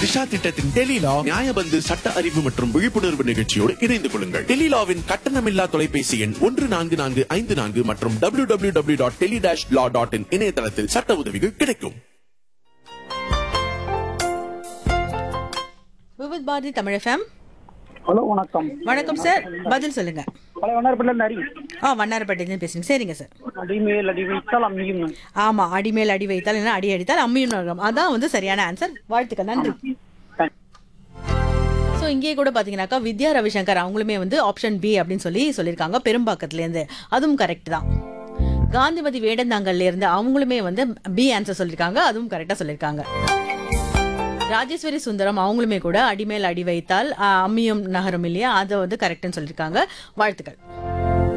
திஷா திட்டத்தின் டெலிலா நியாயபந்து சட்ட அறிவு மற்றும் விழிப்புணர்வு நிகழ்ச்சியோடு இணைந்து கொள்ளுங்கள் டெலிலாவின் கட்டணமில்லா தொலைபேசி எண் ஒன்று நான்கு நான்கு ஐந்து நான்கு மற்றும் W W W dot tele dash law dot in இணையதளத்தில் சட்ட உதவிகள் கிடைக்கும் விவித் பாரதி தமிழ் எஃப்எம் ஹலோ வணக்கம் வணக்கம் சார் பதில் சொல்லுங்க பழைய வண்ணாரப்பேட்டில நரி ஆ வண்ணாரப்பேட்டையிலேருந்து பேசுங்க சரிங்க சார் அடிமேல் அடி வைத்தால் அம்மியும் ஆமா அடிமேல் அடி வைத்தால் இல்லைன்னா அடி அடித்தால் அம்மியும் நரகம் அதான் வந்து சரியான ஆன்சர் வாழ்த்துக்கள் நன்றி ஸோ இங்கேயே கூட பார்த்தீங்கன்னாக்கா வித்யா ரவிசங்கர் அவங்களுமே வந்து ஆப்ஷன் பி அப்படின்னு சொல்லி சொல்லியிருக்காங்க பெரும்பாக்கத்துலேருந்து அதுவும் கரெக்ட் தான் காந்திமதி வேடந்தாங்கல்ல இருந்து அவங்களுமே வந்து பி ஆன்சர் சொல்லியிருக்காங்க அதுவும் கரெக்டாக சொல்லியிருக்காங்க ராஜேஸ்வரி சுந்தரம் அவங்களுமே கூட அடிமேல் அடி வைத்தால் ஆ, அம்மியும் நகரும் இல்லையா அதை வந்து கரெக்ட்னு சொல்லியிருக்காங்க வாழ்த்துக்கள்